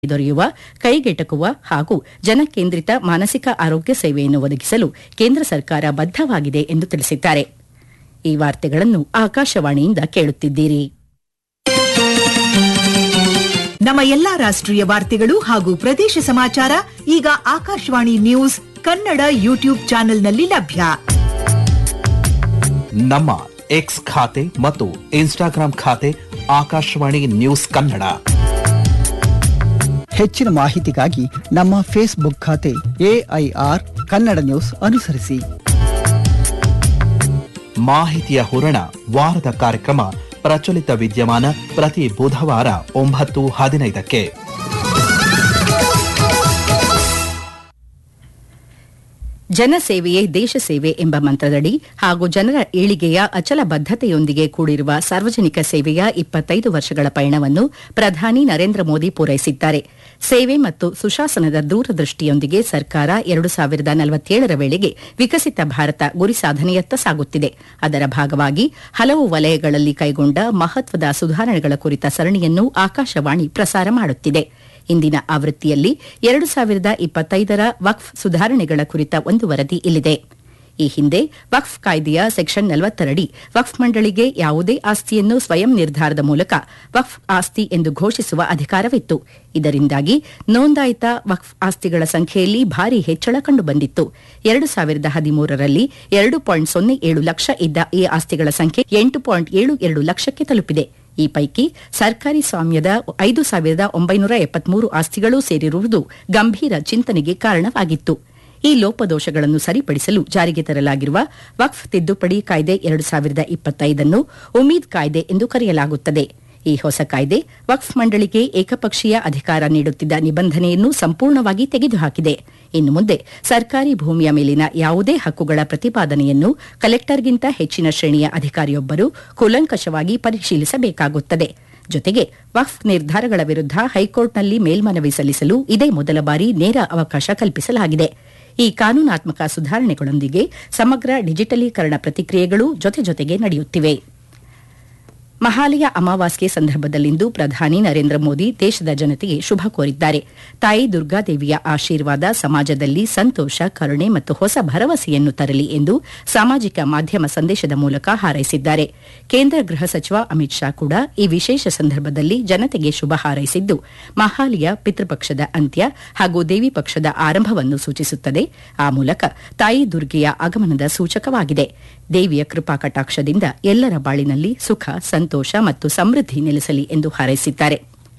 ದೊರೆಯುವ ಕೈಗೆಟಕುವ ಹಾಗೂ ಜನಕೇಂದ್ರಿತ ಮಾನಸಿಕ ಆರೋಗ್ಯ ಸೇವೆಯನ್ನು ಒದಗಿಸಲು ಕೇಂದ್ರ ಸರ್ಕಾರ ಬದ್ದವಾಗಿದೆ ಎಂದು ತಿಳಿಸಿದ್ದಾರೆ ಈ ವಾರ್ತೆಗಳನ್ನು ಆಕಾಶವಾಣಿಯಿಂದ ಕೇಳುತ್ತಿದ್ದೀರಿ ನಮ್ಮ ಎಲ್ಲಾ ರಾಷ್ಟ್ರೀಯ ವಾರ್ತೆಗಳು ಹಾಗೂ ಪ್ರದೇಶ ಸಮಾಚಾರ ಈಗ ಆಕಾಶವಾಣಿ ನ್ಯೂಸ್ ಕನ್ನಡ ಯೂಟ್ಯೂಬ್ ಚಾನೆಲ್ನಲ್ಲಿ ಲಭ್ಯ ನಮ್ಮ ಎಕ್ಸ್ ಖಾತೆ ಮತ್ತು ಇನ್ಸ್ಟಾಗ್ರಾಂ ಖಾತೆ ಆಕಾಶವಾಣಿ ನ್ಯೂಸ್ ಕನ್ನಡ ಹೆಚ್ಚಿನ ಮಾಹಿತಿಗಾಗಿ ನಮ್ಮ ಫೇಸ್ಬುಕ್ ಖಾತೆ ಎಐಆರ್ ಕನ್ನಡ ನ್ಯೂಸ್ ಅನುಸರಿಸಿ ಮಾಹಿತಿಯ ಹೂರಣ ವಾರದ ಕಾರ್ಯಕ್ರಮ ಪ್ರಚಲಿತ ವಿದ್ಯಮಾನ ಪ್ರತಿ ಬುಧವಾರ ಒಂಬತ್ತು ಹದಿನೈದಕ್ಕೆ ಜನಸೇವೆಯೇ ದೇಶ ಸೇವೆ ಎಂಬ ಮಂತ್ರದಡಿ ಹಾಗೂ ಜನರ ಏಳಿಗೆಯ ಅಚಲ ಬದ್ದತೆಯೊಂದಿಗೆ ಕೂಡಿರುವ ಸಾರ್ವಜನಿಕ ಸೇವೆಯ ಇಪ್ಪತ್ತೈದು ವರ್ಷಗಳ ಪಯಣವನ್ನು ಪ್ರಧಾನಿ ನರೇಂದ್ರ ಮೋದಿ ಪೂರೈಸಿದ್ದಾರೆ ಸೇವೆ ಮತ್ತು ಸುಶಾಸನದ ದೂರದೃಷ್ಟಿಯೊಂದಿಗೆ ಸರ್ಕಾರ ಎರಡು ಸಾವಿರದ ನಲವತ್ತೇಳರ ವೇಳೆಗೆ ವಿಕಸಿತ ಭಾರತ ಗುರಿ ಸಾಧನೆಯತ್ತ ಸಾಗುತ್ತಿದೆ ಅದರ ಭಾಗವಾಗಿ ಹಲವು ವಲಯಗಳಲ್ಲಿ ಕೈಗೊಂಡ ಮಹತ್ವದ ಸುಧಾರಣೆಗಳ ಕುರಿತ ಸರಣಿಯನ್ನು ಆಕಾಶವಾಣಿ ಪ್ರಸಾರ ಮಾಡುತ್ತಿದೆ ಇಂದಿನ ಆವೃತ್ತಿಯಲ್ಲಿ ಎರಡು ಸಾವಿರದ ಇಪ್ಪತ್ತೈದರ ವಕ್ಫ್ ಸುಧಾರಣೆಗಳ ಕುರಿತ ಒಂದು ವರದಿ ಇಲ್ಲಿದೆ ಈ ಹಿಂದೆ ವಕ್ಫ್ ಕಾಯ್ದೆಯ ಸೆಕ್ಷನ್ ನಲವತ್ತರಡಿ ವಕ್ಫ್ ಮಂಡಳಿಗೆ ಯಾವುದೇ ಆಸ್ತಿಯನ್ನು ಸ್ವಯಂ ನಿರ್ಧಾರದ ಮೂಲಕ ವಕ್ಫ್ ಆಸ್ತಿ ಎಂದು ಘೋಷಿಸುವ ಅಧಿಕಾರವಿತ್ತು ಇದರಿಂದಾಗಿ ನೋಂದಾಯಿತ ವಕ್ಫ್ ಆಸ್ತಿಗಳ ಸಂಖ್ಯೆಯಲ್ಲಿ ಭಾರಿ ಹೆಚ್ಚಳ ಕಂಡುಬಂದಿತ್ತು ಎರಡು ಸಾವಿರದ ಹದಿಮೂರರಲ್ಲಿ ಎರಡು ಪಾಯಿಂಟ್ ಸೊನ್ನೆ ಏಳು ಲಕ್ಷ ಇದ್ದ ಈ ಆಸ್ತಿಗಳ ಸಂಖ್ಯೆ ಎಂಟು ಪಾಯಿಂಟ್ ಏಳು ಎರಡು ಲಕ್ಷಕ್ಕೆ ತಲುಪಿದೆ ಈ ಪೈಕಿ ಸರ್ಕಾರಿ ಸ್ವಾಮ್ಯದ ಐದು ಸಾವಿರದ ಒಂಬೈನೂರ ಎಪ್ಪತ್ಮೂರು ಆಸ್ತಿಗಳೂ ಸೇರಿರುವುದು ಗಂಭೀರ ಚಿಂತನೆಗೆ ಕಾರಣವಾಗಿತ್ತು ಈ ಲೋಪದೋಷಗಳನ್ನು ಸರಿಪಡಿಸಲು ಜಾರಿಗೆ ತರಲಾಗಿರುವ ವಕ್ಫ್ ತಿದ್ದುಪಡಿ ಕಾಯ್ದೆ ಎರಡು ಸಾವಿರದ ಇಪ್ಪತ್ತೈದನ್ನು ಉಮೀದ್ ಕಾಯ್ದೆ ಎಂದು ಕರೆಯಲಾಗುತ್ತದೆ ಈ ಹೊಸ ಕಾಯ್ದೆ ವಕ್ಫ್ ಮಂಡಳಿಗೆ ಏಕಪಕ್ಷೀಯ ಅಧಿಕಾರ ನೀಡುತ್ತಿದ್ದ ನಿಬಂಧನೆಯನ್ನು ಸಂಪೂರ್ಣವಾಗಿ ತೆಗೆದುಹಾಕಿದೆ ಇನ್ನು ಮುಂದೆ ಸರ್ಕಾರಿ ಭೂಮಿಯ ಮೇಲಿನ ಯಾವುದೇ ಹಕ್ಕುಗಳ ಪ್ರತಿಪಾದನೆಯನ್ನು ಕಲೆಕ್ಟರ್ಗಿಂತ ಹೆಚ್ಚಿನ ಶ್ರೇಣಿಯ ಅಧಿಕಾರಿಯೊಬ್ಬರು ಕೂಲಂಕಷವಾಗಿ ಪರಿಶೀಲಿಸಬೇಕಾಗುತ್ತದೆ ಜೊತೆಗೆ ವಕ್ಫ್ ನಿರ್ಧಾರಗಳ ವಿರುದ್ಧ ಹೈಕೋರ್ಟ್ನಲ್ಲಿ ಮೇಲ್ಮನವಿ ಸಲ್ಲಿಸಲು ಇದೇ ಮೊದಲ ಬಾರಿ ನೇರ ಅವಕಾಶ ಕಲ್ಪಿಸಲಾಗಿದೆ ಈ ಕಾನೂನಾತ್ಮಕ ಸುಧಾರಣೆಗಳೊಂದಿಗೆ ಸಮಗ್ರ ಡಿಜಿಟಲೀಕರಣ ಪ್ರತಿಕ್ರಿಯೆಗಳು ಜೊತೆ ಜೊತೆಗೆ ನಡೆಯುತ್ತಿವೆ ಮಹಾಲಯ ಅಮಾವಾಸ್ಯೆ ಸಂದರ್ಭದಲ್ಲಿಂದು ಪ್ರಧಾನಿ ನರೇಂದ್ರ ಮೋದಿ ದೇಶದ ಜನತೆಗೆ ಶುಭ ಕೋರಿದ್ದಾರೆ ತಾಯಿ ದುರ್ಗಾದೇವಿಯ ಆಶೀರ್ವಾದ ಸಮಾಜದಲ್ಲಿ ಸಂತೋಷ ಕರುಣೆ ಮತ್ತು ಹೊಸ ಭರವಸೆಯನ್ನು ತರಲಿ ಎಂದು ಸಾಮಾಜಿಕ ಮಾಧ್ಯಮ ಸಂದೇಶದ ಮೂಲಕ ಹಾರೈಸಿದ್ದಾರೆ ಕೇಂದ್ರ ಗೃಹ ಸಚಿವ ಅಮಿತ್ ಶಾ ಕೂಡ ಈ ವಿಶೇಷ ಸಂದರ್ಭದಲ್ಲಿ ಜನತೆಗೆ ಶುಭ ಹಾರೈಸಿದ್ದು ಮಹಾಲಯ ಪಿತೃಪಕ್ಷದ ಅಂತ್ಯ ಹಾಗೂ ದೇವಿ ಪಕ್ಷದ ಆರಂಭವನ್ನು ಸೂಚಿಸುತ್ತದೆ ಆ ಮೂಲಕ ತಾಯಿ ದುರ್ಗೆಯ ಆಗಮನದ ಸೂಚಕವಾಗಿದೆ ದೇವಿಯ ಕೃಪಾ ಕಟಾಕ್ಷದಿಂದ ಎಲ್ಲರ ಬಾಳಿನಲ್ಲಿ ಸುಖ ಸಂತೋಷ ಮತ್ತು ಸಮೃದ್ಧಿ ನೆಲೆಸಲಿ ಎಂದು ಹಾರೈಸಿದ್ದಾರೆ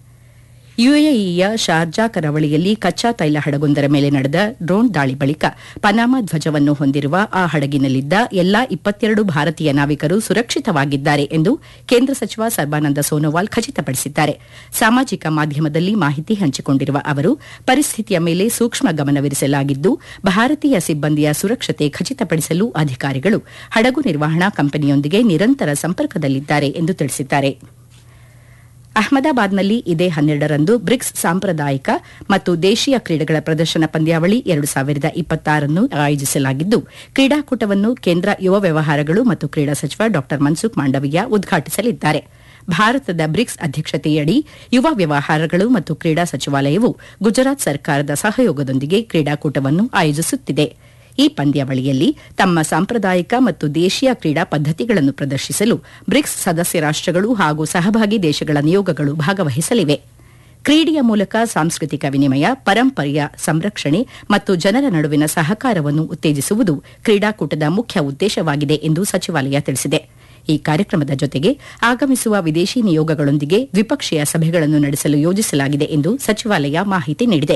ಯುಎಇಯ ಶಾರ್ಜಾ ಕರಾವಳಿಯಲ್ಲಿ ಕಚ್ಚಾ ತೈಲ ಹಡಗೊಂದರ ಮೇಲೆ ನಡೆದ ಡ್ರೋನ್ ದಾಳಿ ಬಳಿಕ ಪನಾಮಾ ಧ್ವಜವನ್ನು ಹೊಂದಿರುವ ಆ ಹಡಗಿನಲ್ಲಿದ್ದ ಎಲ್ಲಾ ಇಪ್ಪತ್ತೆರಡು ಭಾರತೀಯ ನಾವಿಕರು ಸುರಕ್ಷಿತವಾಗಿದ್ದಾರೆ ಎಂದು ಕೇಂದ್ರ ಸಚಿವ ಸರ್ಬಾನಂದ ಸೋನೋವಾಲ್ ಖಚಿತಪಡಿಸಿದ್ದಾರೆ ಸಾಮಾಜಿಕ ಮಾಧ್ಯಮದಲ್ಲಿ ಮಾಹಿತಿ ಹಂಚಿಕೊಂಡಿರುವ ಅವರು ಪರಿಸ್ಥಿತಿಯ ಮೇಲೆ ಸೂಕ್ಷ್ಮ ಗಮನವಿರಿಸಲಾಗಿದ್ದು ಭಾರತೀಯ ಸಿಬ್ಬಂದಿಯ ಸುರಕ್ಷತೆ ಖಚಿತಪಡಿಸಲು ಅಧಿಕಾರಿಗಳು ಹಡಗು ನಿರ್ವಹಣಾ ಕಂಪನಿಯೊಂದಿಗೆ ನಿರಂತರ ಸಂಪರ್ಕದಲ್ಲಿದ್ದಾರೆ ಎಂದು ತಿಳಿಸಿದ್ದಾರೆ ಅಹಮದಾಬಾದ್ನಲ್ಲಿ ಇದೇ ಹನ್ನೆರಡರಂದು ಬ್ರಿಕ್ಸ್ ಸಾಂಪ್ರದಾಯಿಕ ಮತ್ತು ದೇಶೀಯ ಕ್ರೀಡೆಗಳ ಪ್ರದರ್ಶನ ಪಂದ್ಯಾವಳಿ ಎರಡು ಸಾವಿರದ ಇಪ್ಪತ್ತಾರನ್ನು ಆಯೋಜಿಸಲಾಗಿದ್ದು ಕ್ರೀಡಾಕೂಟವನ್ನು ಕೇಂದ್ರ ಯುವ ವ್ಯವಹಾರಗಳು ಮತ್ತು ಕ್ರೀಡಾ ಸಚಿವ ಡಾ ಮನ್ಸುಖ್ ಮಾಂಡವೀಯ ಉದ್ಘಾಟಿಸಲಿದ್ದಾರೆ ಭಾರತದ ಬ್ರಿಕ್ಸ್ ಅಧ್ಯಕ್ಷತೆಯಡಿ ಯುವ ವ್ಯವಹಾರಗಳು ಮತ್ತು ಕ್ರೀಡಾ ಸಚಿವಾಲಯವು ಗುಜರಾತ್ ಸರ್ಕಾರದ ಸಹಯೋಗದೊಂದಿಗೆ ಕ್ರೀಡಾಕೂಟವನ್ನು ಆಯೋಜಿಸುತ್ತಿದೆ ಈ ಪಂದ್ಯಾವಳಿಯಲ್ಲಿ ತಮ್ಮ ಸಾಂಪ್ರದಾಯಿಕ ಮತ್ತು ದೇಶೀಯ ಕ್ರೀಡಾ ಪದ್ದತಿಗಳನ್ನು ಪ್ರದರ್ಶಿಸಲು ಬ್ರಿಕ್ಸ್ ಸದಸ್ಯ ರಾಷ್ಟಗಳು ಹಾಗೂ ಸಹಭಾಗಿ ದೇಶಗಳ ನಿಯೋಗಗಳು ಭಾಗವಹಿಸಲಿವೆ ಕ್ರೀಡೆಯ ಮೂಲಕ ಸಾಂಸ್ಕೃತಿಕ ವಿನಿಮಯ ಪರಂಪರೆಯ ಸಂರಕ್ಷಣೆ ಮತ್ತು ಜನರ ನಡುವಿನ ಸಹಕಾರವನ್ನು ಉತ್ತೇಜಿಸುವುದು ಕ್ರೀಡಾಕೂಟದ ಮುಖ್ಯ ಉದ್ದೇಶವಾಗಿದೆ ಎಂದು ಸಚಿವಾಲಯ ತಿಳಿಸಿದೆ ಈ ಕಾರ್ಯಕ್ರಮದ ಜೊತೆಗೆ ಆಗಮಿಸುವ ವಿದೇಶಿ ನಿಯೋಗಗಳೊಂದಿಗೆ ದ್ವಿಪಕ್ಷೀಯ ಸಭೆಗಳನ್ನು ನಡೆಸಲು ಯೋಜಿಸಲಾಗಿದೆ ಎಂದು ಸಚಿವಾಲಯ ಮಾಹಿತಿ ನೀಡಿದೆ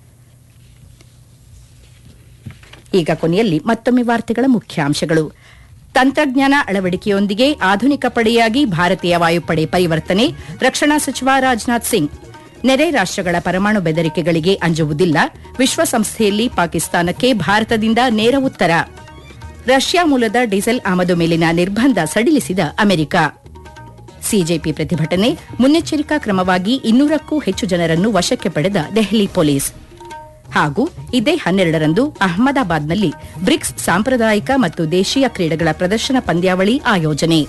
ಈಗ ಕೊನೆಯಲ್ಲಿ ಮತ್ತೊಮ್ಮೆ ವಾರ್ತೆಗಳ ಮುಖ್ಯಾಂಶಗಳು ತಂತ್ರಜ್ಞಾನ ಅಳವಡಿಕೆಯೊಂದಿಗೆ ಆಧುನಿಕ ಪಡೆಯಾಗಿ ಭಾರತೀಯ ವಾಯುಪಡೆ ಪರಿವರ್ತನೆ ರಕ್ಷಣಾ ಸಚಿವ ರಾಜನಾಥ್ ಸಿಂಗ್ ನೆರೆ ರಾಷ್ಟಗಳ ಪರಮಾಣು ಬೆದರಿಕೆಗಳಿಗೆ ಅಂಜುವುದಿಲ್ಲ ವಿಶ್ವಸಂಸ್ಥೆಯಲ್ಲಿ ಪಾಕಿಸ್ತಾನಕ್ಕೆ ಭಾರತದಿಂದ ನೇರ ಉತ್ತರ ರಷ್ಯಾ ಮೂಲದ ಡೀಸೆಲ್ ಆಮದು ಮೇಲಿನ ನಿರ್ಬಂಧ ಸಡಿಲಿಸಿದ ಅಮೆರಿಕ ಸಿಜೆಪಿ ಪ್ರತಿಭಟನೆ ಮುನ್ನೆಚ್ಚರಿಕಾ ಕ್ರಮವಾಗಿ ಇನ್ನೂರಕ್ಕೂ ಹೆಚ್ಚು ಜನರನ್ನು ವಶಕ್ಕೆ ಪಡೆದ ದೆಹಲಿ ಪೊಲೀಸ್ ಹಾಗೂ ಇದೇ ಹನ್ನೆರಡರಂದು ಅಹಮದಾಬಾದ್ನಲ್ಲಿ ಬ್ರಿಕ್ಸ್ ಸಾಂಪ್ರದಾಯಿಕ ಮತ್ತು ದೇಶೀಯ ಕ್ರೀಡೆಗಳ ಪ್ರದರ್ಶನ ಪಂದ್ಯಾವಳಿ ಆಯೋಜನೆ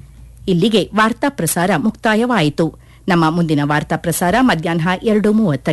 ಇಲ್ಲಿಗೆ ವಾರ್ತಾ ಪ್ರಸಾರ ಮುಕ್ತಾಯವಾಯಿತು ನಮ್ಮ ಮುಂದಿನ ವಾರ್ತಾ ಪ್ರಸಾರ ಮಧ್ಯಾಹ್ನ ಎರಡು ಮೂವತ್ತಕ್ಕೆ